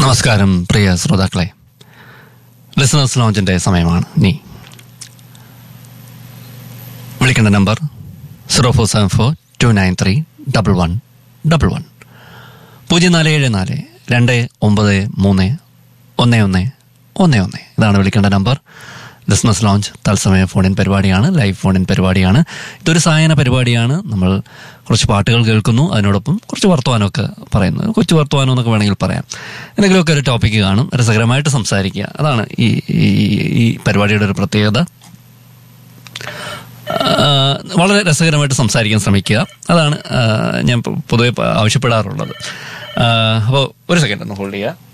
നമസ്കാരം പ്രിയ ശ്രോതാക്കളെ ലിസണേഴ്സ് ലോഞ്ചിന്റെ സമയമാണ് നീ വിളിക്കേണ്ട number zero four seven four two nine three double one double one പൂജ്യം നാല് ഏഴ് നാല് രണ്ട് ഒമ്പത് മൂന്ന് ഒന്ന് ഒന്ന് ഒന്ന് ഒന്ന് ഇതാണ് വിളിക്കേണ്ട നമ്പർ ബിസിനസ് ലോഞ്ച് തത്സമയ ഫോണിൻ പരിപാടിയാണ് ലൈവ് ഫോണിൻ പരിപാടിയാണ് ഇതൊരു സായന പരിപാടിയാണ് നമ്മൾ കുറച്ച് പാട്ടുകൾ കേൾക്കുന്നു അതിനോടൊപ്പം കുറച്ച് വർത്തമാനമൊക്കെ പറയുന്നു കൊച്ചു വർത്തമാനം എന്നൊക്കെ വേണമെങ്കിൽ പറയാം എന്തെങ്കിലുമൊക്കെ ഒരു ടോപ്പിക്ക് കാണും രസകരമായിട്ട് സംസാരിക്കുക അതാണ് ഈ ഈ- ഈ പരിപാടിയുടെ ഒരു പ്രത്യേകത ആ, വളരെ രസകരമായിട്ട് സംസാരിക്കാൻ ശ്രമിക്കുക അതാണ് ആ, ഞാൻ പൊ- പൊതുവെ പ- ആവശ്യപ്പെടാറുള്ളത് അപ്പോൾ ഒരു സെക്കൻഡ് ഒന്ന് ഹോൾഡ് ചെയ്യുക